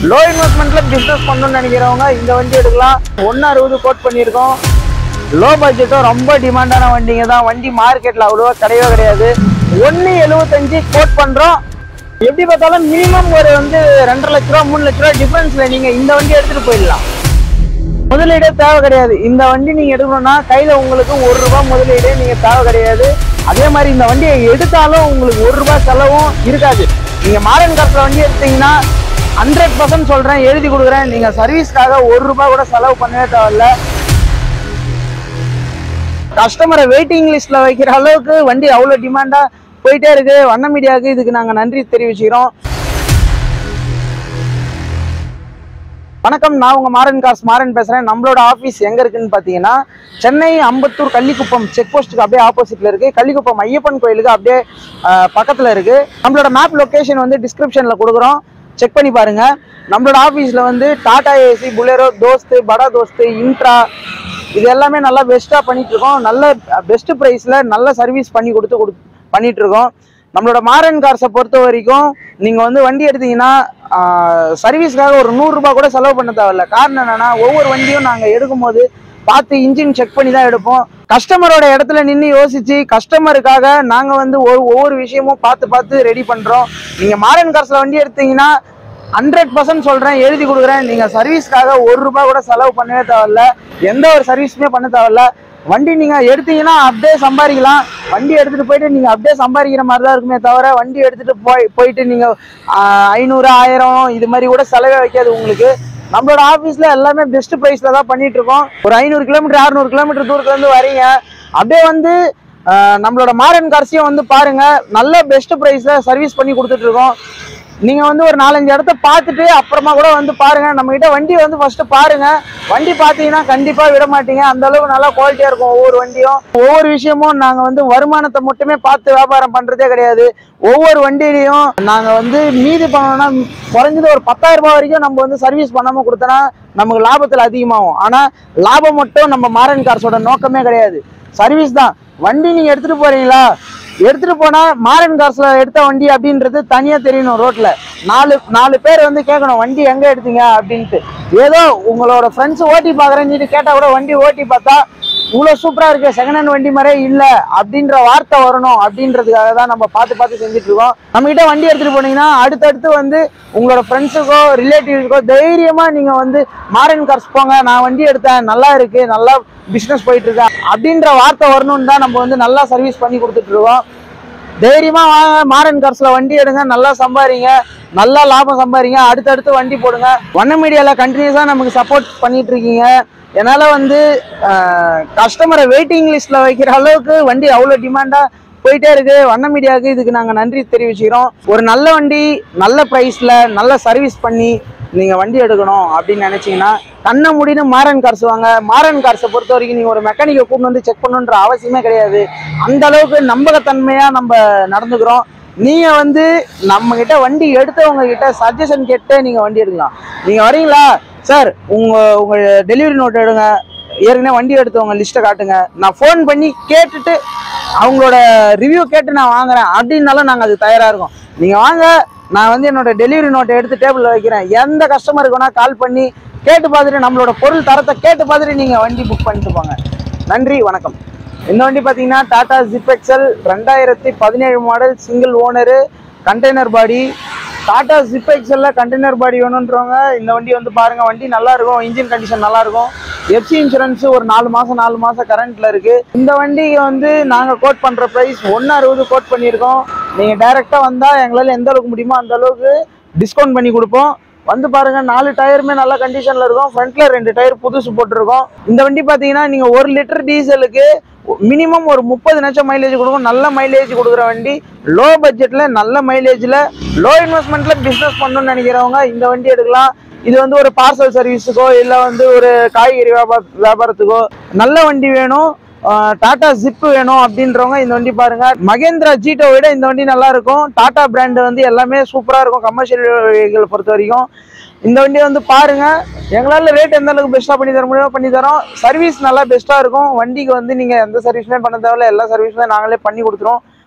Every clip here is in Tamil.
லோ இன்வெஸ்ட்மெண்ட்ல பிசினஸ் பண்ணணும்னு நினைக்கிறவங்க இந்த வண்டி எடுக்கலாம் ஒன்னு அறுபது கோட் பண்ணியிருக்கோம் லோ பட்ஜெட்டும் ரொம்ப டிமாண்டான வண்டிங்க தான் வண்டி மார்க்கெட்ல அவ்வளோவா கிடையவே கிடையாது ஒன்று எழுபத்தஞ்சு கோட் பண்றோம் எப்படி பார்த்தாலும் மினிமம் ஒரு வந்து ரெண்டரை லட்ச ரூபா மூணு லட்ச ரூபா டிஃபரன்ஸ்ல நீங்க இந்த வண்டி எடுத்துட்டு போயிடலாம் முதலீடே தேவை கிடையாது இந்த வண்டி நீங்க எடுக்கணும்னா கையில உங்களுக்கு ஒரு ரூபாய் முதலீடே நீங்க தேவை கிடையாது அதே மாதிரி இந்த வண்டியை எடுத்தாலும் உங்களுக்கு ஒரு ரூபாய் செலவும் இருக்காது நீங்க மாடர்ன் கார்ஸ்ல வண்டி எடுத்தீங்கன்னா ஹண்ட்ரட் பர்சன்ட் சொல்றேன் எழுதி கொடுக்குறேன் நீங்க சர்வீஸ்க்காக ஒரு ரூபாய் கூட செலவு பண்ணவே தேவையில்ல கஸ்டமரை வெயிட்டிங் லிஸ்ட்ல வைக்கிற அளவுக்கு வண்டி அவ்வளோ டிமாண்டா போயிட்டே இருக்கு வண்ண மீடியாவுக்கு இதுக்கு நாங்க நன்றி தெரிவிச்சுக்கிறோம் வணக்கம் நான் உங்க மாறன் கார்ஸ் மாறன் பேசுறேன் நம்மளோட ஆபீஸ் எங்க இருக்குன்னு பாத்தீங்கன்னா சென்னை அம்பத்தூர் கள்ளிக்குப்பம் செக் போஸ்ட்டுக்கு அப்படியே ஆப்போசிட்ல இருக்கு கள்ளிக்குப்பம் ஐயப்பன் கோயிலுக்கு அப்படியே ஆஹ், பக்கத்துல இருக்கு நம்மளோட மேப் லொகேஷன் வந்து டிஸ்கிரிப்ஷன்ல கொடுக்குறோம் செக் பண்ணி பாருங்க நம்மளோட ஆபீஸ்ல வந்து டாடா ஏசி புலேரோ தோஸ்து படா தோஸ்து இன்ட்ரா இது எல்லாமே நல்லா பெஸ்ட்டாக பண்ணிட்டு இருக்கோம் நல்ல பெஸ்ட் ப்ரைஸில் நல்ல சர்வீஸ் பண்ணி கொடுத்து கொடு பண்ணிட்டு இருக்கோம் நம்மளோட மாரன் கார்ஸை பொறுத்த வரைக்கும் நீங்கள் வந்து வண்டி எடுத்தீங்கன்னா சர்வீஸ்க்காக ஒரு நூறுரூபா கூட செலவு பண்ண தேவையில்ல காரணம் என்னன்னா ஒவ்வொரு வண்டியும் நாங்கள் எடுக்கும்போது பார்த்து இன்ஜின் செக் பண்ணி தான் எடுப்போம் கஸ்டமரோட இடத்துல நின்று யோசிச்சு கஸ்டமருக்காக நாங்கள் வந்து ஒரு ஒவ்வொரு விஷயமும் பார்த்து பார்த்து ரெடி பண்ணுறோம் நீங்கள் மாரன் கார்ஸில் வண்டி எடுத்தீங்கன்னா ஹண்ட்ரட் பர்சன்ட் சொல்கிறேன் எழுதி கொடுக்குறேன் நீங்கள் சர்வீஸ்க்காக ஒரு ரூபாய் கூட செலவு பண்ணவே தேவையில்ல எந்த ஒரு சர்வீஸுமே பண்ண தேவையில்ல வண்டி நீங்கள் எடுத்தீங்கன்னா அப்படியே சம்பாதிக்கலாம் வண்டி எடுத்துகிட்டு போயிட்டு நீங்கள் அப்படியே சம்பாதிக்கிற மாதிரி தான் இருக்குமே தவிர வண்டி எடுத்துகிட்டு போய் போயிட்டு நீங்கள் ஐநூறு ஆயிரம் இது மாதிரி கூட செலவே வைக்காது உங்களுக்கு நம்மளோட ஆஃபீஸில் எல்லாமே பெஸ்ட் ப்ரைஸில் தான் பண்ணிட்டு இருக்கோம் ஒரு ஐநூறு கிலோமீட்டர் அறுநூறு கிலோமீட்டர் தூரத்துலேருந்து வரீங்க அப்படியே வந்து ஆஹ், நம்மளோட மாரன் கார்ஸையும் வந்து பாருங்க நல்ல பெஸ்ட் ப்ரைஸில் சர்வீஸ் பண்ணி கொடுத்துட்டு இருக்கோம் நீங்க வந்து ஒரு நாலஞ்சு இடத்த பார்த்துட்டு அப்புறமா கூட வந்து பாருங்க நம்ம கிட்ட வண்டி வந்து ஃபர்ஸ்ட் பாருங்க வண்டி பார்த்தீங்கன்னா கண்டிப்பா விட மாட்டீங்க அந்த அளவுக்கு நல்லா குவாலிட்டியா இருக்கும் ஒவ்வொரு வண்டியும் ஒவ்வொரு விஷயமும் நாங்க வந்து வருமானத்தை மட்டுமே பார்த்து வியாபாரம் பண்றதே கிடையாது ஒவ்வொரு வண்டியிலையும் நாங்க வந்து மீதி பண்ணோம்னா குறைஞ்சது ஒரு பத்தாயிரம் ரூபாய் வரைக்கும் நம்ம வந்து சர்வீஸ் பண்ணாம கொடுத்தோன்னா நமக்கு லாபத்துல அதிகமாகும் ஆனா லாபம் மட்டும் நம்ம மாரன் கார்ஸோட நோக்கமே கிடையாது சர்வீஸ் தான் வண்டி நீங்க எடுத்துட்டு போறீங்களா எடுத்துட்டு போனா மாரன் காசுல எடுத்த வண்டி அப்படின்றது தனியா தெரியணும் ரோட்ல நாலு நாலு பேர் வந்து கேட்கணும் வண்டி எங்க எடுத்தீங்க அப்படின்ட்டு ஏதோ உங்களோட ஃப்ரெண்ட்ஸ் ஓட்டி பாக்குறேன்னு கேட்டா கூட வண்டி ஓட்டி பார்த்தா இவ்வளவு சூப்பரா இருக்கு செகண்ட் ஹேண்ட் வண்டி மாதிரியே இல்ல அப்படின்ற வார்த்தை வரணும் அப்படின்றதுக்காக தான் நம்ம பார்த்து பார்த்து செஞ்சுட்டு இருக்கோம் நம்ம கிட்ட வண்டி எடுத்துட்டு போனீங்கன்னா அடுத்தடுத்து வந்து உங்களோட ஃப்ரெண்ட்ஸுக்கோ ரிலேட்டிவ்ஸுக்கோ தைரியமா நீங்க வந்து மாரன் கார்ஸ் போங்க நான் வண்டி எடுத்தேன் நல்லா இருக்கு நல்லா பிசினஸ் போயிட்டு இருக்கேன் அப்படின்ற வார்த்தை வரணும்னு தான் நம்ம வந்து நல்லா சர்வீஸ் பண்ணி கொடுத்துட்டு இருக்கோம் தைரியமா வாங்க மாரன் கார்ஸ்ல வண்டி எடுங்க நல்லா சம்பாதிங்க நல்லா லாபம் சம்பாதிங்க அடுத்தடுத்து வண்டி போடுங்க வண்ண மீடியால கண்டினியூஸா நமக்கு சப்போர்ட் பண்ணிட்டு இருக்கீங்க என்னால வந்து கஸ்டமரை வெயிட்டிங் லிஸ்ட்ல வைக்கிற அளவுக்கு வண்டி அவ்வளோ டிமாண்டா போயிட்டே இருக்கு வண்ண மீடியாவுக்கு இதுக்கு நாங்க நன்றி தெரிவிச்சுக்கிறோம் ஒரு நல்ல வண்டி நல்ல பிரைஸ்ல நல்ல சர்வீஸ் பண்ணி நீங்க வண்டி எடுக்கணும் அப்படின்னு நினைச்சீங்கன்னா கண்ணை முடின்னு மாரன் கார்ஸ் வாங்க மாரன் கார்ஸை பொறுத்த வரைக்கும் நீங்க ஒரு மெக்கானிக்கை கூட்டு வந்து செக் பண்ணணுன்ற அவசியமே கிடையாது அந்த அளவுக்கு நம்பகத்தன்மையா நம்ம நடந்துக்கிறோம் நீங்க வந்து நம்ம கிட்ட வண்டி எடுத்தவங்க கிட்ட சஜஷன் கேட்டு நீங்க வண்டி எடுக்கலாம் நீங்க வரீங்களா சார் உங்க உங்க டெலிவரி நோட் எடுங்க ஏற்கனவே வண்டி எடுத்தவங்க லிஸ்ட்டை காட்டுங்க நான் ஃபோன் பண்ணி கேட்டுட்டு அவங்களோட ரிவ்யூ கேட்டு நான் வாங்குறேன் அப்படின்னாலும் நாங்கள் அது தயாராக இருக்கோம் நீங்கள் வாங்க நான் வந்து என்னோட டெலிவரி நோட்டை எடுத்து டேபிளில் வைக்கிறேன் எந்த கஸ்டமருக்கு வேணால் கால் பண்ணி கேட்டு பார்த்துட்டு நம்மளோட பொருள் தரத்தை கேட்டு பார்த்துட்டு நீங்கள் வண்டி புக் பண்ணிட்டு போங்க நன்றி வணக்கம் இந்த வண்டி பார்த்தீங்கன்னா டாடா ஜிப் எக்ஸல் ரெண்டாயிரத்தி பதினேழு model single owner container body Tata Zip எக்ஸல்ல கண்டெய்னர் பாடி வேணுன்றவங்க இந்த வண்டி வந்து பாருங்க வண்டி நல்லா இருக்கும் இன்ஜின் கண்டிஷன் நல்லா இருக்கும் எஃப்சி இன்சூரன்ஸ் ஒரு நாலு மாசம் நாலு மாசம் கரண்ட்ல இருக்கு இந்த வண்டிக்கு வந்து நாங்க கோட் பண்ற பிரைஸ் ஒன்னு அறுபது கோட் பண்ணியிருக்கோம் நீங்க டைரக்டா வந்தா எங்களால எந்த அளவுக்கு முடியுமோ அந்த அளவுக்கு டிஸ்கவுண்ட் பண்ணி கொடுப்போம் வந்து பாருங்க நாலு டயருமே நல்ல கண்டிஷன்ல இருக்கும் ஃப்ரண்ட்ல ரெண்டு டயர் புதுசு போட்டிருக்கோம் இந்த வண்டி பாத்தீங்கன்னா நீங்க ஒரு லிட்டர் டீசலுக்கு மினிமம் ஒரு முப்பது லட்சம் மைலேஜ் கொடுக்கும் நல்ல மைலேஜ் கொடுக்குற வண்டி லோ பட்ஜெட்ல நல்ல மைலேஜ்ல லோ இன்வெஸ்ட்மெண்ட்ல பிசினஸ் பண்ணணும்னு நினைக்கிறவங்க இந்த வண்டி எடுக்கலாம் இது வந்து ஒரு பார்சல் சர்வீஸுக்கோ இல்லை வந்து ஒரு காய்கறி வியாபார வியாபாரத்துக்கோ நல்ல வண்டி வேணும் டாடா ஜிப் வேணும் அப்படின்றவங்க இந்த வண்டி பாருங்க மகேந்திரா ஜீட்டோ விட இந்த வண்டி நல்லா இருக்கும் டாடா பிராண்ட் வந்து எல்லாமே சூப்பரா இருக்கும் கமர்ஷியல் வெஹிக்கிள் பொறுத்த வரைக்கும் இந்த வண்டியை வந்து பாருங்க எங்களால ரேட் எந்த அளவுக்கு பெஸ்ட்டாக பண்ணி தர முடியுமோ பண்ணி தரோம் சர்வீஸ் நல்லா பெஸ்ட்டாக இருக்கும் வண்டிக்கு வந்து நீங்க எந்த சர்வீஸுமே பண்ண தேவையில்ல எல்லா சர்வீஸுமே நாங்களே பண்ணி கொடுத்துருவோம்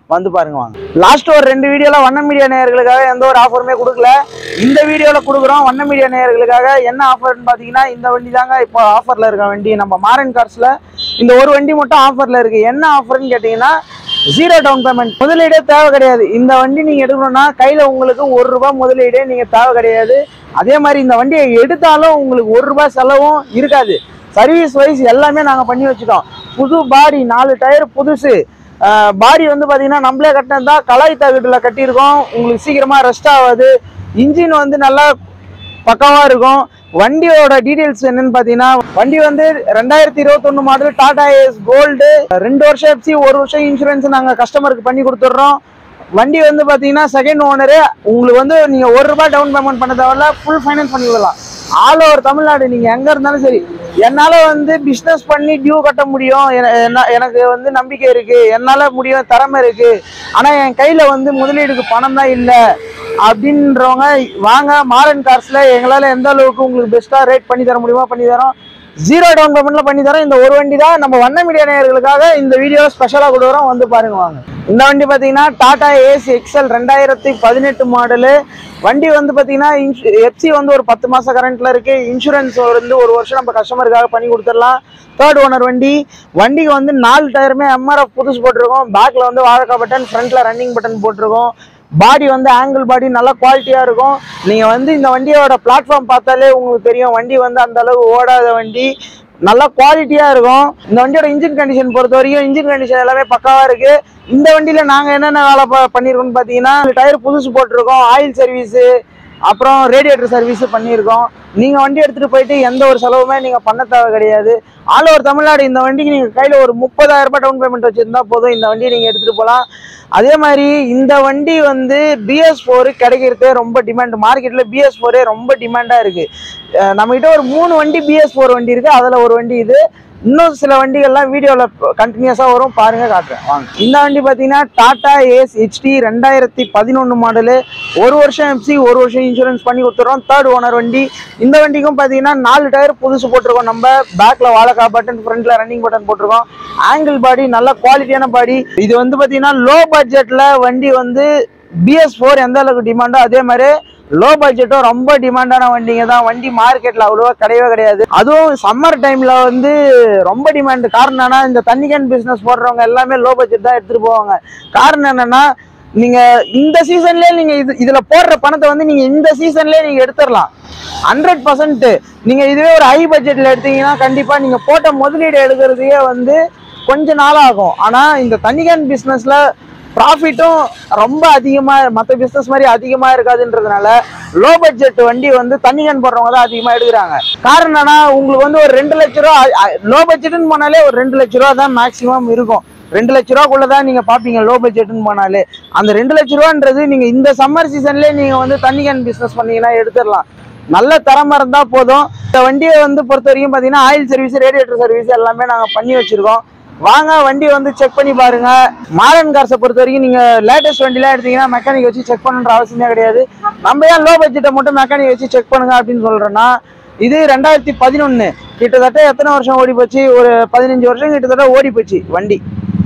வந்து பாருங்க வாங்க லாஸ்ட் ஒரு ரெண்டு வீடியோல வண்ண மீடியா நேயர்களுக்காக எந்த ஒரு ஆஃபருமே கொடுக்கல இந்த வீடியோல கொடுக்குறோம் வண்ண மீடியா நேயர்களுக்காக என்ன ஆஃபர்னு பாத்தீங்கன்னா இந்த வண்டி தாங்க இப்போ ஆஃபர்ல இருக்க வண்டி நம்ம மாரன் கார்ஸ்ல இந்த ஒரு வண்டி மட்டும் ஆஃபர்ல இருக்கு என்ன ஆஃபர்னு கேட்டீங்கன்னா ஜீரோ டவுன் பேமெண்ட் முதலீடே தேவை கிடையாது இந்த வண்டி நீங்க எடுக்கணும்னா கையில உங்களுக்கு ஒரு ரூபாய் முதலீடே நீங்க தேவை கிடையாது அதே மாதிரி இந்த வண்டியை எடுத்தாலும் உங்களுக்கு ஒரு ரூபாய் செலவும் இருக்காது சர்வீஸ் வைஸ் எல்லாமே நாங்க பண்ணி வச்சுட்டோம் புது பாடி நாலு டயர் புதுசு பாடி வந்து பாத்தீங்கன்னா நம்மளே கட்டினது தான் கலாய் தகட்டில் கட்டியிருக்கோம் உங்களுக்கு சீக்கிரமா ரெஸ்ட் ஆகாது இன்ஜின் வந்து நல்லா பக்காவா இருக்கும் வண்டியோட டீடைல்ஸ் என்னன்னு பாத்தீங்கன்னா வண்டி வந்து ரெண்டாயிரத்தி இருபத்தொன்னு மாடல் டாடா ஏஸ் கோல்டு ரெண்டு வருஷம் எஃப்சி ஒரு வருஷம் இன்சூரன்ஸ் நாங்க கஸ்டமருக்கு பண்ணி கொடுத்துட்றோம் வண்டி வந்து பாத்தீங்கன்னா செகண்ட் ஓனரு உங்களுக்கு வந்து நீங்க ஒரு ரூபாய் டவுன் பேமெண்ட் பண்ண தேவையில்ல ஃபுல் ஃபைனான்ஸ் பண்ணி விடலாம் ஆல் ஓவர் தமிழ்நாடு நீங்க எங்க இருந்தாலும் சரி என்னால வந்து பிசினஸ் பண்ணி டியூ கட்ட முடியும் என- என்ன- எனக்கு வந்து நம்பிக்கை இருக்கு என்னால முடியும் திறமை இருக்கு ஆனா என் கையில வந்து முதலீடுக்கு பணம் தான் இல்லை அப்படின்றவங்க வாங்க மாரன் கார்ஸ்ல எங்களால எந்த அளவுக்கு உங்களுக்கு பெஸ்டா ரேட் பண்ணி தர முடியுமோ பண்ணி தரோம் ஜீரோ டவுன் பேமெண்ட்ல பண்ணி தரோம் இந்த ஒரு வண்டி தான் நம்ம வண்ண மீடியா நேயர்களுக்காக இந்த வீடியோ ஸ்பெஷலா கொடுக்குறோம் வந்து பாருங்க வாங்க இந்த வண்டி பாத்தீங்கன்னா டாடா ஏசி எக்ஸல் ரெண்டாயிரத்தி பதினெட்டு மாடலு வண்டி வந்து பாத்தீங்கன்னா எஃப்சி வந்து ஒரு பத்து மாசம் கரண்ட்ல இருக்கு இன்சூரன்ஸ் வந்து ஒரு வருஷம் நம்ம கஸ்டமருக்காக பண்ணி கொடுத்துடலாம் தேர்ட் ஓனர் வண்டி வண்டிக்கு வந்து நாலு டயருமே எம்ஆர்எஃப் புதுசு போட்டிருக்கோம் பேக்ல வந்து வாழக்கா பட்டன் ஃப்ரண்ட்ல ரன்னிங் பட்டன் போட்டிருக்கோம் பாடி வந்து ஆங்கிள் பாடி நல்லா குவாலிட்டியா இருக்கும் நீங்க வந்து இந்த வண்டியோட பிளாட்ஃபார்ம் பார்த்தாலே உங்களுக்கு தெரியும் வண்டி வந்து அந்த அளவு ஓடாத வண்டி நல்லா குவாலிட்டியா இருக்கும் இந்த வண்டியோட இன்ஜின் கண்டிஷன் பொறுத்த வரைக்கும் இன்ஜின் கண்டிஷன் எல்லாமே பக்காவா இருக்கு இந்த வண்டியில நாங்க என்னென்ன வேலை ப- பண்ணிருக்கோம்னு பாத்தீங்கன்னா டயர் புதுசு போட்டிருக்கோம் ஆயில் சர்வீஸ் அப்புறம் ரேடியேட்டர் சர்வீஸ் பண்ணியிருக்கோம் நீங்க வண்டி எடுத்துட்டு போயிட்டு எந்த ஒரு செலவுமே நீங்க பண்ண தேவை கிடையாது ஆல் ஓவர் தமிழ்நாடு இந்த வண்டிக்கு நீங்க கையில ஒரு முப்பதாயிரம் ரூபாய் டவுன் பேமெண்ட் வச்சிருந்தா போதும் இந்த வண்டியை நீங்க எடுத்துட்டு போகலாம் அதே மாதிரி இந்த வண்டி வந்து பிஎஸ் ஃபோர் கிடைக்கிறதே ரொம்ப டிமாண்ட் மார்க்கெட்ல பிஎஸ் ஃபோரே ரொம்ப டிமாண்டா இருக்கு அஹ் நம்ம கிட்ட ஒரு மூணு வண்டி பிஎஸ் ஃபோர் வண்டி இருக்கு அதுல ஒரு வண்டி இது இன்னும் சில வண்டிகள்லாம் வீடியோவில் கண்டினியூஸாக வரும் பாருங்க காட்டுறேன் வாங்க இந்த வண்டி பார்த்தீங்கன்னா டாடா ஏஸ் ஹெச்டி ரெண்டாயிரத்தி பதினொன்று மாடலு ஒரு வருஷம் எஃப்சி ஒரு வருஷம் இன்சூரன்ஸ் பண்ணி கொடுத்துறோம் தேர்ட் ஓனர் வண்டி இந்த வண்டிக்கும் பார்த்தீங்கன்னா நாலு டயர் புதுசு போட்டிருக்கோம் நம்ம பேக்கில் வாழக்கா பட்டன் ஃப்ரண்ட்டில் ரன்னிங் பட்டன் போட்டிருக்கோம் ஆங்கிள் பாடி நல்ல குவாலிட்டியான பாடி இது வந்து பார்த்தீங்கன்னா லோ பட்ஜெட்டில் வண்டி வந்து பிஎஸ் ஃபோர் எந்த அளவுக்கு டிமாண்டோ அதே மாதிரி லோ பட்ஜெட்டும் ரொம்ப டிமாண்டான வண்டிங்க தான் வண்டி மார்க்கெட்ல அவ்வளோவா கிடையவே கிடையாது அதுவும் சம்மர் டைம்ல வந்து ரொம்ப டிமாண்ட் காரணம் என்னன்னா இந்த தண்ணி கேன் பிசினஸ் போடுறவங்க எல்லாமே லோ பட்ஜெட் தான் எடுத்துட்டு போவாங்க காரணம் என்னன்னா நீங்க இந்த சீசன்லயே நீங்க இது இதுல போடுற பணத்தை வந்து நீங்க இந்த சீசன்லயே நீங்க எடுத்துடலாம் ஹண்ட்ரட் பர்சன்ட் நீங்க இதுவே ஒரு ஹை பட்ஜெட்ல எடுத்தீங்கன்னா கண்டிப்பா நீங்க போட்ட முதலீடு எடுக்கிறதுக்கே வந்து கொஞ்ச நாள் ஆகும் ஆனா இந்த தண்ணி கேன் பிசினஸ்ல ப்ராஃபிட்டும் ரொம்ப அதிகமாக மற்ற பிஸ்னஸ் மாதிரி அதிகமாக இருக்காதுன்றதுனால லோ பட்ஜெட் வண்டி வந்து தண்ணி கேன் போடுறவங்க தான் அதிகமாக எடுக்கிறாங்க காரணம் என்னன்னா உங்களுக்கு வந்து ஒரு ரெண்டு லட்ச ரூபா லோ பட்ஜெட்னு போனாலே ஒரு ரெண்டு லட்ச ரூபா தான் மேக்ஸிமம் இருக்கும் ரெண்டு லட்ச ரூபாக்குள்ள தான் நீங்க பாப்பீங்க லோ பட்ஜெட்னு போனாலே அந்த ரெண்டு லட்ச ரூபான்றது நீங்க இந்த சம்மர் சீசன்லயே நீங்க வந்து தண்ணி கேன் பிசினஸ் பண்ணீங்கன்னா எடுத்துடலாம் நல்ல தரமா இருந்தா போதும் இந்த வண்டியை வந்து பொறுத்த வரைக்கும் பாத்தீங்கன்னா ஆயில் சர்வீஸ் ரேடியேட்டர் சர்வீஸ் எல்லாமே நாங்க பண்ணி வச்சிருக்கோம் வாங்க வண்டி வந்து செக் பண்ணி பாருங்க மாடர்ன் கார்ஸை பொறுத்த வரைக்கும் நீங்க லேட்டஸ்ட் வண்டிலாம் எடுத்தீங்கன்னா மெக்கானிக் வச்சு செக் பண்ணுன்ற அவசியமே கிடையாது நம்ம ஏன் லோ பட்ஜெட்டை மட்டும் மெக்கானிக் வச்சு செக் பண்ணுங்க அப்படின்னு சொல்றேன்னா இது ரெண்டாயிரத்தி பதினொன்னு கிட்டத்தட்ட எத்தனை வருஷம் ஓடி போச்சு ஒரு பதினஞ்சு வருஷம் கிட்டத்தட்ட ஓடி போச்சு வண்டி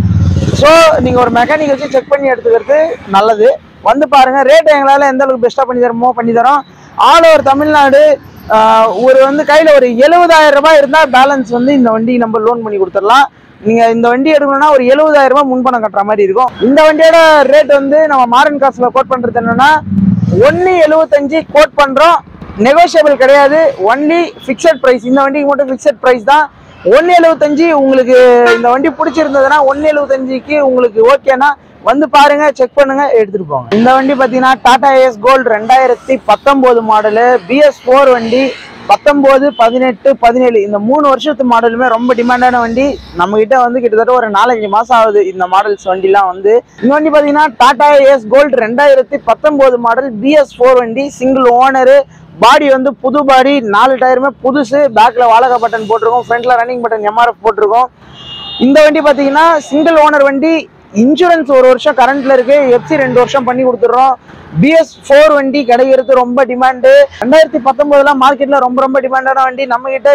ஸோ நீங்க ஒரு மெக்கானிக் வச்சு செக் பண்ணி எடுத்துக்கிறது நல்லது வந்து பாருங்க ரேட் எங்களால எந்த அளவுக்கு பெஸ்ட்டாக பண்ணி தரமோ பண்ணி தரோம் ஆல் ஓவர் தமிழ்நாடு ஆஹ், ஒரு வந்து கையில ஒரு எழுபதாயிரம் ரூபாய் இருந்தா பேலன்ஸ் வந்து இந்த வண்டி நம்ம லோன் பண்ணி கொடுத்துடலாம் நீங்க இந்த வண்டி எடுக்கணும்னா ஒரு எழுபதாயிரம் ரூபாய் முன்பணம் கட்டுற மாதிரி இருக்கும் இந்த வண்டியோட ரேட் வந்து நம்ம மாரன் காசுல கோட் பண்றது என்னன்னா ஒன்னு எழுபத்தஞ்சு கோட் பண்றோம் நெகோஷியபிள் கிடையாது ஒன்லி ஃபிக்ஸட் ப்ரைஸ் இந்த வண்டிக்கு மட்டும் ஃபிக்ஸட் ப்ரைஸ் தான் ஒன்று எழுபத்தஞ்சு உங்களுக்கு இந்த வண்டி பிடிச்சிருந்ததுன்னா ஒன்று எழுபத்தஞ்சுக்கு உங்களுக்கு ஓகேனா வந்து பாருங்க செக் பண்ணுங்க எடுத்துட்டு போங்க இந்த வண்டி பார்த்தீங்கன்னா டாடா ஏஎஸ் கோல்டு ரெண்டாயிரத்தி பத்தொம்போது மாடலு பிஎஸ் ஃபோர் வண்டி பத்தொம்போது பதினெட்டு பதினேழு இந்த மூணு வருஷத்து மாடலுமே ரொம்ப டிமாண்டான வண்டி நம்ம கிட்ட வந்து கிட்டத்தட்ட ஒரு நாலஞ்சு மாசம் ஆகுது இந்த மாடல்ஸ் வண்டிலாம் வந்து இந்த வண்டி பார்த்தீங்கன்னா டாடா ஏஎஸ் கோல்டு ரெண்டாயிரத்தி பத்தொம்போது மாடல் பிஎஸ் ஃபோர் வண்டி சிங்கிள் ஓனரு பாடி வந்து புது பாடி நாலு டயருமே புதுசு பேக்ல வாழகா பட்டன் போட்டிருக்கோம் ஃப்ரண்ட்ல ரன்னிங் பட்டன் எம்ஆர்எஃப் போட்டிருக்கோம் இந்த வண்டி பார்த்தீங்கன்னா சிங்கிள் ஓனர் வண்டி இன்சூரன்ஸ் ஒரு வருஷம் கரண்ட்ல இருக்கு எஃப்சி ரெண்டு வருஷம் பண்ணி கொடுத்துட்றோம் பிஎஸ் ஃபோர் வண்டி கிடைக்கிறது ரொம்ப டிமாண்டு ரெண்டாயிரத்தி பத்தொன்பதுல மார்க்கெட்ல ரொம்ப ரொம்ப டிமாண்டான வண்டி நம்ம கிட்ட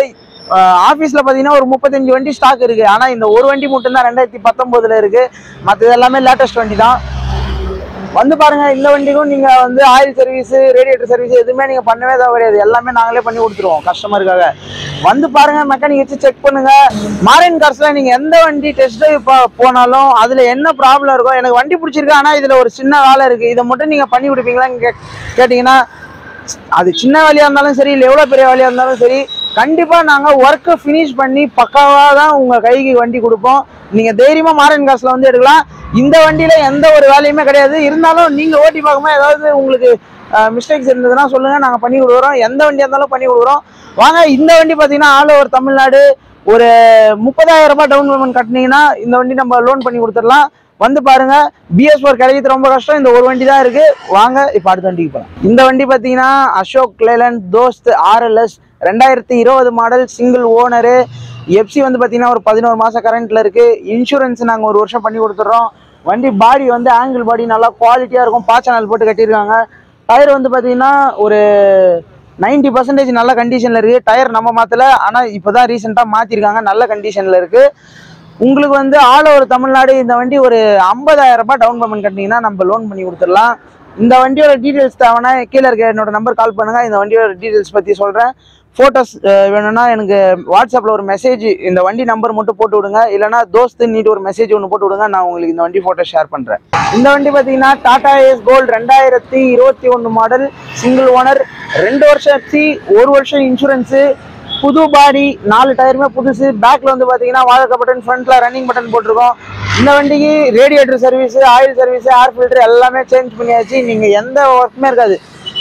ஆஃபீஸில் பார்த்தீங்கன்னா ஒரு முப்பத்தஞ்சு வண்டி ஸ்டாக் இருக்குது ஆனால் இந்த ஒரு வண்டி மட்டும்தான் ரெண்டாயிரத்தி பத்தொம்போதில் இருக்குது மற்றது எல்லாமே லேட்டஸ்ட் வண்டி தான் வந்து பாருங்க இந்த வண்டிக்கும் நீங்க வந்து ஆயில் சர்வீஸ் ரேடியேட்டர் சர்வீஸ் எதுவுமே நீங்க பண்ணவே தேவை கிடையாது எல்லாமே நாங்களே பண்ணி கொடுத்துருவோம் கஸ்டமருக்காக வந்து பாருங்க மெக்கானிக் வச்சு செக் பண்ணுங்க மாரின் கார்ஸ்ல நீங்க எந்த வண்டி டெஸ்ட் ட்ரைவ் போனாலும் அதுல என்ன ப்ராப்ளம் இருக்கும் எனக்கு வண்டி பிடிச்சிருக்கு ஆனா இதுல ஒரு சின்ன வேலை இருக்கு இதை மட்டும் நீங்க பண்ணி கொடுப்பீங்களான்னு கே கேட்டீங்கன்னா அது சின்ன வேலையா இருந்தாலும் சரி இல்லை எவ்வளோ பெரிய வேலையா இருந்தாலும் சரி கண்டிப்பா நாங்க ஒர்க்கை ஃபினிஷ் பண்ணி பக்காவா தான் உங்க கைக்கு வண்டி கொடுப்போம் நீங்க தைரியமா மாரன் காசுல வந்து எடுக்கலாம் இந்த வண்டியில எந்த ஒரு வேலையுமே கிடையாது இருந்தாலும் நீங்க ஓட்டி பார்க்கும்போது ஏதாவது உங்களுக்கு மிஸ்டேக்ஸ் இருந்ததுன்னா சொல்லுங்க நாங்க பண்ணி கொடுக்குறோம் எந்த வண்டியா இருந்தாலும் பண்ணி கொடுக்குறோம் வாங்க இந்த வண்டி பாத்தீங்கன்னா ஆல் ஓவர் தமிழ்நாடு ஒரு முப்பதாயிரம் ரூபாய் டவுன் பேமெண்ட் கட்டினீங்கன்னா இந்த வண்டி நம்ம லோன் பண்ணி கொடுத்துடலாம் வந்து பாருங்க பிஎஸ் ஃபோர் கிடைக்கிறது ரொம்ப கஷ்டம் இந்த ஒரு வண்டி தான் இருக்கு வாங்க இப்போ அடுத்த வண்டிக்கு போகலாம் இந்த வண்டி பார்த்தீங்கன்னா அசோக் லேலண்ட் தோஸ்த் ஆர்எல்எஸ் ரெண்டாயிரத்தி இருபது மாடல் சிங்கிள் ஓனரு எஃப்சி வந்து பார்த்தீங்கன்னா ஒரு பதினோரு மாதம் கரண்ட்ல இருக்கு இன்சூரன்ஸ் நாங்கள் ஒரு வருஷம் பண்ணி கொடுத்துட்றோம் வண்டி பாடி வந்து ஆங்கிள் பாடி நல்லா குவாலிட்டியாக இருக்கும் பாச்சனல் போட்டு கட்டியிருக்காங்க டயர் வந்து பார்த்தீங்கன்னா ஒரு நைன்டி பர்சன்டேஜ் நல்ல கண்டிஷனில் இருக்குது டயர் நம்ம மாற்றல ஆனால் இப்போ தான் ரீசெண்டாக மாற்றிருக்காங்க நல்ல கண்டிஷனில் இருக்குது உங்களுக்கு வந்து ஆல் ஓவர் தமிழ்நாடு இந்த வண்டி ஒரு 50000 ரூபாய் டவுன் பேமெண்ட் கட்டினீங்கன்னா நம்ம லோன் பண்ணி கொடுத்துடலாம் இந்த வண்டியோட டீட்டெயில்ஸ் தேவைன்னா கீழே இருக்க என்னோட நம்பர் கால் பண்ணுங்க இந்த வண்டியோட டீட்டெயில்ஸ் பற்றி சொல்கிறேன் ஃபோட்டோஸ் வேணும்னா எனக்கு வாட்ஸ்அப்பில் ஒரு மெசேஜ் இந்த வண்டி நம்பர் மட்டும் போட்டு விடுங்க இல்லைனா தோஸ்து நீட்டு ஒரு மெசேஜ் ஒன்று போட்டு விடுங்க நான் உங்களுக்கு இந்த வண்டி ஃபோட்டோ ஷேர் பண்ணுறேன் இந்த வண்டி பார்த்தீங்கன்னா டாடா ஏஸ் கோல்டு ரெண்டாயிரத்தி இருபத்தி ஒன்று மாடல் சிங்கிள் ஓனர் ரெண்டு வருஷம் எஃப்சி ஒரு வருஷம் இன்சூரன்ஸு புது பாடி நாலு டயருமே புதுசு பேக்ல வந்து பாத்தீங்கன்னா வாழக்க பட்டன் ஃப்ரண்ட்ல ரன்னிங் பட்டன் போட்டிருக்கோம் இந்த வண்டிக்கு radiator service oil service air filter எல்லாமே சேஞ்ச் பண்ணியாச்சு நீங்க எந்த ஒர்க்குமே இருக்காது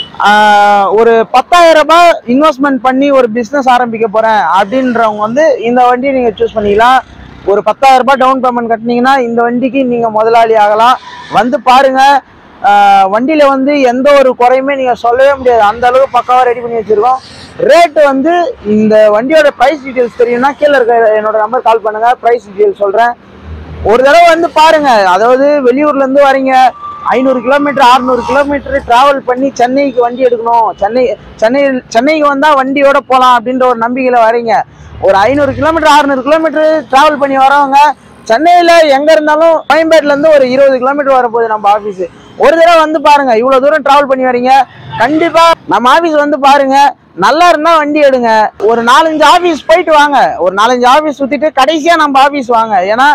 ஆஹ் ஒரு பத்தாயிரம் ரூபாய் இன்வெஸ்ட்மெண்ட் பண்ணி ஒரு பிஸ்னஸ் ஆரம்பிக்க போறேன் அப்படின்றவங்க வந்து இந்த வண்டியை நீங்க சூஸ் பண்ணிக்கலாம் ஒரு பத்தாயிரம் ரூபாய் டவுன் பேமெண்ட் கட்டினீங்கன்னா இந்த வண்டிக்கு நீங்க முதலாளி ஆகலாம் வந்து பாருங்க ஆஹ் வண்டியில வந்து எந்த ஒரு குறையுமே நீங்க சொல்லவே முடியாது அந்த அளவுக்கு பக்காவா ரெடி பண்ணி வச்சிருக்கோம் ரேட் வந்து இந்த வண்டியோட பிரைஸ் டீடைல்ஸ் தெரியும்னா கீழே இருக்க என்னோட நம்பர் கால் பண்ணுங்க பிரைஸ் டீடைல்ஸ் சொல்றேன் ஒரு தடவை வந்து பாருங்க அதாவது வெளியூர்ல இருந்து வரீங்க ஐநூறு கிலோமீட்டர் அறுநூறு கிலோமீட்டர் டிராவல் பண்ணி சென்னைக்கு வண்டி எடுக்கணும் சென்னை சென்னை சென்னைக்கு வந்தா வண்டியோட போகலாம் அப்படின்ற ஒரு நம்பிக்கையில வரீங்க ஒரு ஐநூறு கிலோமீட்டர் அறுநூறு கிலோமீட்டர் டிராவல் பண்ணி வரவங்க சென்னையில எங்க இருந்தாலும் கோயம்பேட்ல இருந்து ஒரு இருபது கிலோமீட்டர் வரப்போகுது நம்ம ஆபீஸ் ஒரு தடவை வந்து பாருங்க இவ்வளவு தூரம் டிராவல் பண்ணி வரீங்க கண்டிப்பா நம்ம ஆபீஸ் வந்து பாருங்க நல்லா இருந்தா வண்டி எடுங்க ஒரு நாலஞ்சு ஆபீஸ் போயிட்டு வாங்க ஒரு நாலஞ்சு ஆபீஸ் சுத்திட்டு கடைசியா நம்ம ஆபீஸ் வாங்க ஏன்னா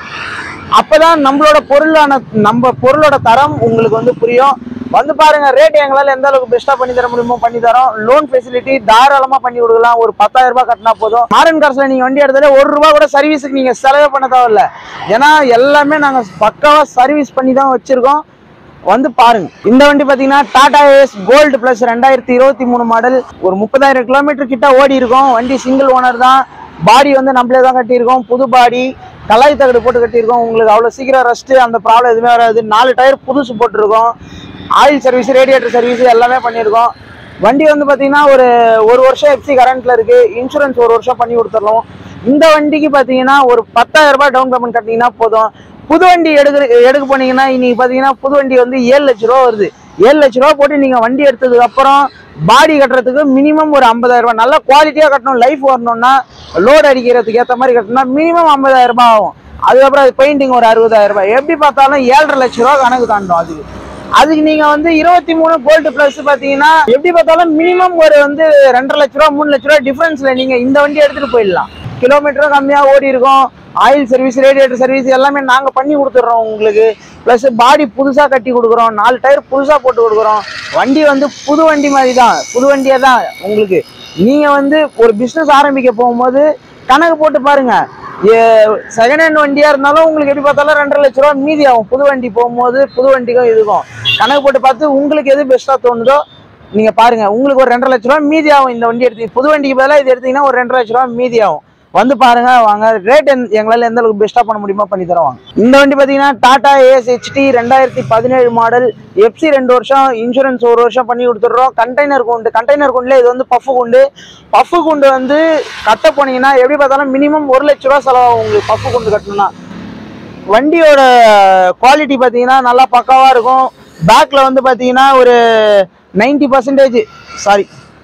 அப்பதான் நம்மளோட பொருளான நம்ம பொருளோட தரம் உங்களுக்கு வந்து புரியும் வந்து பாருங்க ரேட் எங்களால எந்த அளவுக்கு பெஸ்டா பண்ணி தர முடியுமோ பண்ணி தரோம் லோன் ஃபெசிலிட்டி தாராளமா பண்ணி கொடுக்கலாம் ஒரு பத்தாயிரம் ரூபாய் கட்டினா போதும் மாரன் கார்ஸ்ல நீங்க வண்டி எடுத்தாலே ஒரு ரூபா கூட சர்வீஸுக்கு நீங்க செலவே பண்ண தேவையில்ல ஏன்னா எல்லாமே நாங்க பக்காவா சர்வீஸ் பண்ணி தான் வச்சிருக்கோம் வந்து பாருங்க இந்த வண்டி பாத்தீங்கன்னா டாடா ஏஸ் கோல்டு பிளஸ் ரெண்டாயிரத்தி இருபத்தி மூணு மாடல் ஒரு முப்பதாயிரம் கிலோமீட்டர் கிட்ட ஓடி இருக்கும் வண்டி சிங்கிள் ஓனர் தான் பாடி வந்து நம்மளே தான் கட்டியிருக்கோம் புது பாடி கலாய் தகடு போட்டு கட்டியிருக்கோம் உங்களுக்கு அவ்வளோ சீக்கிரம் ரஸ்ட் அந்த ப்ராப்ளம் எதுவுமே வராது நாலு டயர் புதுசு போட்டிருக்கோம் ஆயில் சர்வீஸ் ரேடியேட்டர் சர்வீஸ் எல்லாமே பண்ணியிருக்கோம் வண்டி வந்து பார்த்தீங்கன்னா ஒரு ஒரு வருஷம் எஃப்சி கரண்ட்ல இருக்கு இன்சூரன்ஸ் ஒரு வருஷம் பண்ணி கொடுத்துடலாம் இந்த வண்டிக்கு பார்த்தீங்கன்னா ஒரு பத்தாயிரம் ரூபாய் டவுன் பேமெண்ட் கட்டினீங்கன்னா போதும் புது வண்டி எடுக்க எடுக்க போனீங்கன்னா இன்னைக்கு பார்த்தீங்கன்னா புது வண்டி வந்து ஏழு லட்ச ரூபா வருது ஏழு லட்ச ரூபா போட்டு நீங்கள் வண்டி எடுத்ததுக்கு அப்புறம் பாடி கட்டுறதுக்கு மினிமம் ஒரு ஐம்பதாயிரம் ரூபாய் நல்ல குவாலிட்டியாக கட்டணும் லைஃப் வரணும்னா லோட் அடிக்கிறதுக்கு ஏற்ற மாதிரி கட்டணும்னா மினிமம் ஐம்பதாயிரம் ரூபாய் ஆகும் அதுக்கப்புறம் அது பெயிண்டிங் ஒரு அறுபதாயிரம் ரூபாய் எப்படி பார்த்தாலும் ஏழரை லட்ச ரூபா கணக்கு தாண்டும் அதுக்கு அதுக்கு நீங்க வந்து இருபத்தி மூணு கோல்டு பிளஸ் பாத்தீங்கன்னா எப்படி பார்த்தாலும் மினிமம் ஒரு வந்து ரெண்டரை லட்ச ரூபா மூணு லட்ச ரூபா டிஃபரன்ஸ்ல நீங்க இந்த வண்டி எடுத்துட்டு போயிடலாம் கிலோமீட்டரும் கம்மியா ஓடி இருக்கும் ஆயில் சர்வீஸ் ரேடியேட்டர் சர்வீஸ் எல்லாமே நாங்க பண்ணி கொடுத்துட்றோம் உங்களுக்கு ப்ளஸ் பாடி புதுசா கட்டி கொடுக்குறோம் நாலு டயர் புதுசா போட்டு கொடுக்குறோம் வண்டி வந்து புது வண்டி மாதிரி தான் புது வண்டியே தான் உங்களுக்கு நீங்க வந்து ஒரு பிசினஸ் ஆரம்பிக்க போகும்போது கணக்கு போட்டு பாருங்க செகண்ட் ஹேண்ட் வண்டியா இருந்தாலும் உங்களுக்கு எப்படி பார்த்தாலும் ரெண்டரை லட்ச ரூபா மீதி ஆகும் புது வண்டி போகும்போது புது வண்டிக்கும் இதுக்கும் கணக்கு போட்டு பார்த்து உங்களுக்கு எது பெஸ்ட்டா தோணுதோ நீங்க பாருங்க உங்களுக்கு ஒரு ரெண்டரை லட்ச ரூபா மீதி ஆகும் இந்த வண்டி எடுத்தீங்க புது வண்டிக்கு பதிலாக இது எடுத்தீங்கன்னா ஒரு ரெண்டரை லட்ச ரூபா மீதி ஆகும் வந்து பாருங்க வாங்க ரேட் எங்களால எந்த அளவுக்கு பெஸ்ட்டா பண்ண முடியுமோ பண்ணி தரோம் இந்த வண்டி பாத்தீங்கன்னா டாடா ஏஎஸ் ஹெச்டி ரெண்டாயிரத்தி பதினேழு மாடல் எஃப்சி ரெண்டு வருஷம் இன்சூரன்ஸ் ஒரு வருஷம் பண்ணி கொடுத்துட்றோம் கண்டெய்னர் குண்டு கண்டெய்னர் குண்டுல இது வந்து பஃப் குண்டு பஃப் குண்டு வந்து கட்ட போனீங்கன்னா எப்படி பார்த்தாலும் மினிமம் ஒரு லட்ச ரூபா செலவாகும் உங்களுக்கு பஃப் குண்டு கட்டணும்னா வண்டியோட குவாலிட்டி பார்த்தீங்கன்னா நல்லா பக்காவாக இருக்கும் பேக்கில் வந்து பார்த்தீங்கன்னா ஒரு நைன்டி பர்சன்டேஜ் சாரி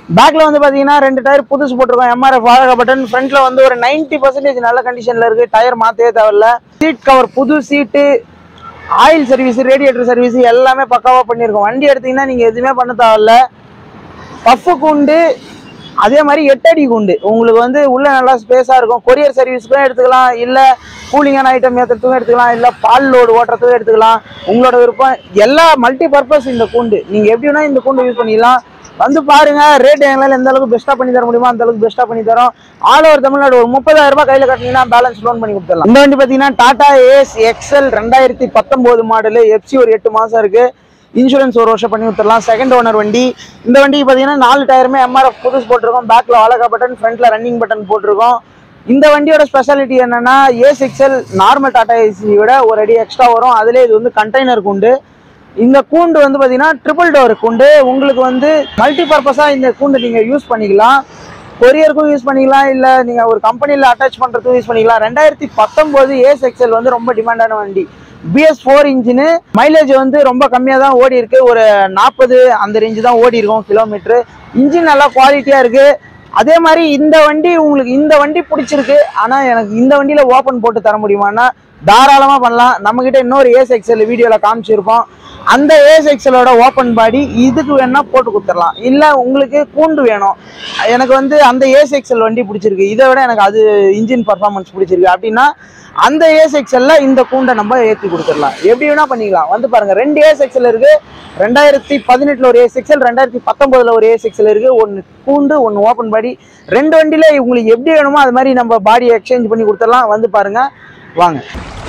பேக்ல வந்து பாத்தீங்கன்னா ரெண்டு டயர் புதுசு போட்டிருக்கோம் எம்ஆர்எஃப் வாழக பட்டன் ஃப்ரண்ட்ல வந்து ஒரு 90% பர்சன்டேஜ் நல்ல கண்டிஷன்ல இருக்கு டயர் மாத்தவே தேவையில்ல சீட் கவர் புது seat oil service radiator service எல்லாமே பக்காவா பண்ணியிருக்கோம் வண்டி எடுத்தீங்கன்னா நீங்க எதுவுமே பண்ண தேவையில்ல பஃப்பு கூண்டு அதே மாதிரி எட்டடி கூண்டு உங்களுக்கு வந்து உள்ள நல்லா ஸ்பேஸாக இருக்கும் கொரியர் சர்வீஸ்க்கும் எடுத்துக்கலாம் இல்லை கூலிங்கான ஐட்டம் ஏற்றுறதுக்கும் எடுத்துக்கலாம் இல்லை பால் லோடு ஓட்டுறதுக்கும் எடுத்துக்கலாம் உங்களோட விருப்பம் எல்லா மல்டி பர்பஸ் இந்த கூண்டு நீங்கள் எப்படி வேணா இந்த கூண்டு யூஸ் பண்ணிக்கலாம் வந்து பாருங்க ரேட் எங்களால் எந்த அளவுக்கு பெஸ்ட்டாக பண்ணி தர முடியுமோ அந்த அளவுக்கு பெஸ்ட்டாக பண்ணி தரோம் ஆல் ஓவர் தமிழ்நாடு ஒரு முப்பதாயிரம் ரூபாய் கையில் கட்டினீங்கன்னா பேலன்ஸ் லோன் பண்ணி கொடுத்துடலாம் இந்த வண்டி பார்த்தீங்கன்னா டாடா ஏஸ் எக்ஸல் ரெண்டாயிரத்தி பத்தொம்போது மாடலு எஃப்சி ஒரு எட்டு மாதம் இருக்குது இன்சூரன்ஸ் ஒரு வருஷம் பண்ணி கொடுத்துடலாம் செகண்ட் ஓனர் வண்டி இந்த வண்டிக்கு பார்த்தீங்கன்னா நாலு டயருமே எம்ஆர்எஃப் புதுசு போட்டிருக்கோம் பேக்கில் அழகா பட்டன் ஃப்ரண்ட்ல ரன்னிங் பட்டன் போட்டிருக்கோம் இந்த வண்டியோட ஸ்பெஷாலிட்டி என்னன்னா Ace six L normal Tata Ace விட ஒரு அடி எக்ஸ்ட்ரா வரும் அதிலே இது வந்து கண்டெய்னர் கூண்டு இந்த கூண்டு வந்து பார்த்தீங்கன்னா ட்ரிபிள் டோர் கூண்டு உங்களுக்கு வந்து மல்டி பர்பஸாக இந்த கூண்டு நீங்கள் யூஸ் பண்ணிக்கலாம் கொரியருக்கும் யூஸ் பண்ணிக்கலாம் இல்லை நீங்கள் ஒரு கம்பெனியில் அட்டாச் பண்ணுறதுக்கும் யூஸ் பண்ணிக்கலாம் ரெண்டாயிரத்தி பத்தொம்போது ஏஸ் எக்ஸல் வந்து ரொம்ப டிமாண்டான வண்டி பிஎஸ் ஃபோர் இன்ஜினு மைலேஜ் வந்து ரொம்ப கம்மியாக தான் ஓடி இருக்கு ஒரு நாற்பது அந்த ரேஞ்சு தான் ஓடி இருக்கும் கிலோமீட்ரு இன்ஜின் நல்லா குவாலிட்டியாக இருக்கு அதே மாதிரி இந்த வண்டி உங்களுக்கு இந்த வண்டி பிடிச்சிருக்கு ஆனால் எனக்கு இந்த வண்டியில் ஓப்பன் போட்டு தர முடியுமான்னா தாராளமாக பண்ணலாம் நம்மக்கிட்ட இன்னொரு ஏஸ் எக்ஸல் வீடியோவில் காமிச்சிருப்போம் அந்த ஏஸ் எக்ஸலோட ஓப்பன் பாடி இதுக்கு வேணா போட்டு கொடுத்துடலாம் இல்லை உங்களுக்கு கூண்டு வேணும் எனக்கு வந்து அந்த ஏஸ் எக்ஸல் வண்டி பிடிச்சிருக்கு இதை விட எனக்கு அது இன்ஜின் பர்ஃபார்மன்ஸ் பிடிச்சிருக்கு அப்படின்னா அந்த ஏஸ் எக்ஸல்ல இந்த கூண்டை நம்ம ஏற்றி கொடுத்துடலாம் எப்படி வேணா பண்ணிக்கலாம் வந்து பாருங்க ரெண்டு ஏஸ் எக்ஸல் இருக்கு ரெண்டாயிரத்தி பதினெட்டுல ஒரு ஏஸ் எக்ஸல் ரெண்டாயிரத்தி பத்தொன்பதுல ஒரு ஏஸ் எக்ஸல் இருக்கு ஒன்று கூண்டு ஒன்று ஓப்பன் பாடி ரெண்டு வண்டியில உங்களுக்கு எப்படி வேணுமோ அது மாதிரி நம்ம பாடியை எக்ஸ்சேஞ்ச் பண்ணி கொடுத்துடலாம் வந்து பாருங்க வாங்க